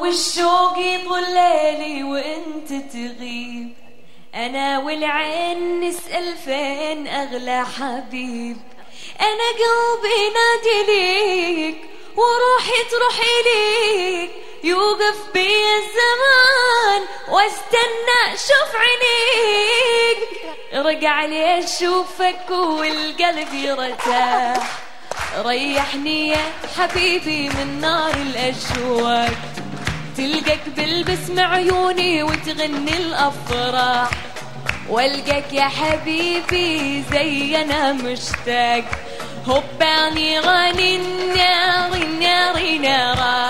والشوق يطول ليلي وانت تغيب انا والعين نسأل فين اغلى حبيب انا قلبي نادي ليك وروحي تروح اليك يوقف بي الزمان واستنى شوف عينيك رجع لي اشوفك والقلب يرتاح ريحني يا حبيبي من نار الاشواق تلقاك بالبسم عيوني وتغني الافراح والقاك يا حبيبي زي انا مشتاق هباني غني النار النار نارا